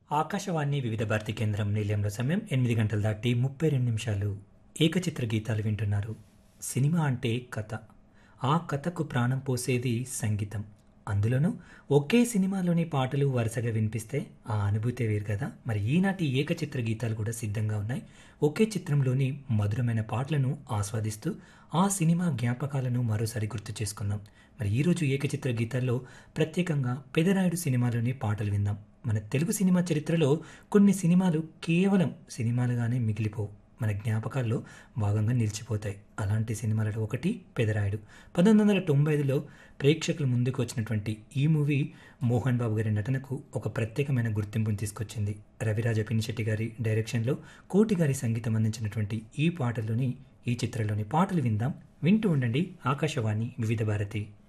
ఆకాశవాణి వివిధ భారతి కేంద్రం నిలయంలో సమయం ఎనిమిది గంటలు దాటి ముప్పై రెండు నిమిషాలు ఏకచిత్ర గీతాలు వింటున్నారు సినిమా అంటే కథ ఆ కథకు ప్రాణం పోసేది సంగీతం అందులోనూ ఒకే సినిమాలోని పాటలు వరుసగా వినిపిస్తే ఆ అనుభూతే వేరు కదా మరి ఈనాటి ఏకచిత్ర గీతాలు కూడా సిద్ధంగా ఉన్నాయి ఒకే చిత్రంలోని మధురమైన పాటలను ఆస్వాదిస్తూ ఆ సినిమా జ్ఞాపకాలను మరోసారి గుర్తు చేసుకుందాం మరి ఈరోజు ఏకచిత్ర గీతాల్లో ప్రత్యేకంగా పెదరాయుడు సినిమాలోని పాటలు విందాం మన తెలుగు సినిమా చరిత్రలో కొన్ని సినిమాలు కేవలం సినిమాలుగానే మిగిలిపోవు మన జ్ఞాపకాల్లో భాగంగా నిలిచిపోతాయి అలాంటి సినిమాలలో ఒకటి పెదరాయుడు పంతొమ్మిది వందల తొంభై ఐదులో ప్రేక్షకుల ముందుకు వచ్చినటువంటి ఈ మూవీ మోహన్ బాబు గారి నటనకు ఒక ప్రత్యేకమైన గుర్తింపును తీసుకొచ్చింది రవిరాజ పినిశెట్టి గారి డైరెక్షన్లో కోటి గారి సంగీతం అందించినటువంటి ఈ పాటల్లోని ఈ చిత్రంలోని పాటలు విందాం వింటూ ఉండండి ఆకాశవాణి వివిధ భారతి